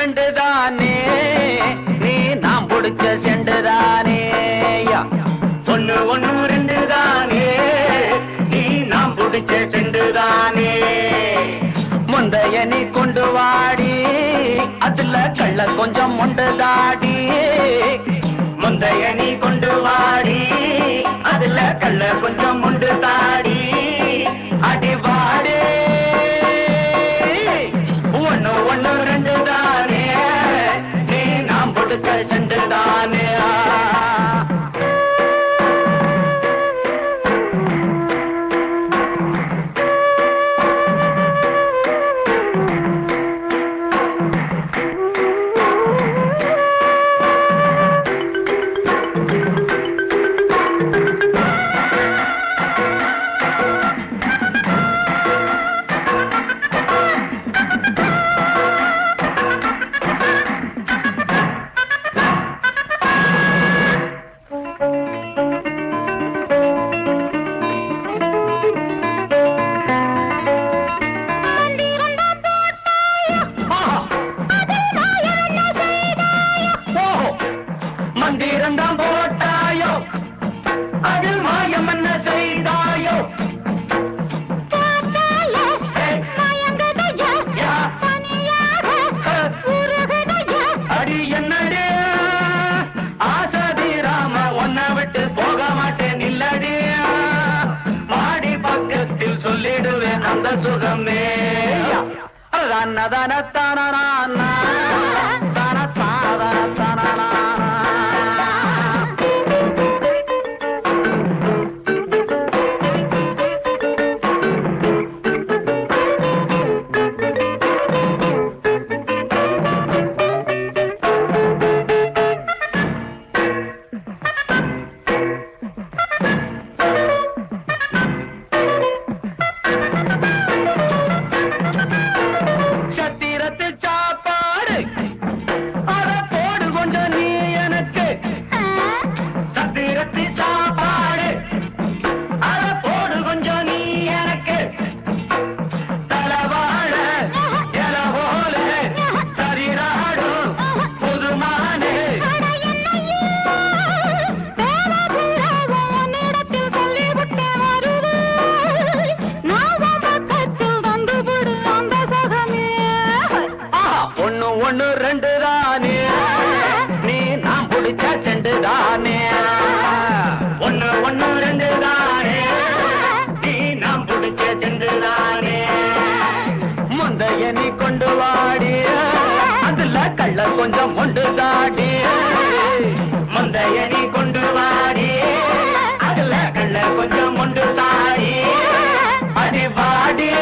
ரெண்டு தானே நீ நாம் பிடிச்ச செண்டு தானே ஒண்ணு ஒண்ணு ரெண்டு தானே நீ நாம் பிடிச்ச செண்டு தானே முந்தைய நீ கொண்டு வாடி அதுல கள்ள கொஞ்சம் உண்டு தாடி முந்தைய நீ கொண்டு வாடி அதுல கள்ள கொஞ்சம் உண்டு தாடி அடி வாடி ஒண்ணு ஒண்ணு ரெண்டு தானே நீ நாம் பிடிச்ச செண்டு தானே மந்திரந்தான் போட்டாயோ அதில் மாயம் என்ன செய்தாயோ யா, அடி என்னடி ஆசாதி ராம உன்னை விட்டு போக மாட்டேன் இல்லடி மாடி பக்கத்தில் சொல்லிடுவேன் அந்த சுகமே தான தான தான தான தான தான சத்திரத்து சாப்பாடு அட போடு கொஞ்சம் நீ எனக்கு சத்திரத்து சாப்பாடு அட போடு கொஞ்சம் நீ எனக்கு தலவாழ எல போல சரிராடும் புதுமானே ஆஹா, ஒண்ணு ஒண்ணு ரெண்டு தானே நீ நான் பிடிச்ச செண்டு தானே ஒண்ணு ஒண்ணு ரெண்டு தானே நீ நான் பிடிச்ச செண்டு தானே முந்தைய நீ கொண்டு வாடி அதுல கள்ள கொஞ்சம் உண்டு தாடி முந்தைய நீ கொண்டு வாடி அதுல கள்ள கொஞ்சம் உண்டு தாடி அடி வாடி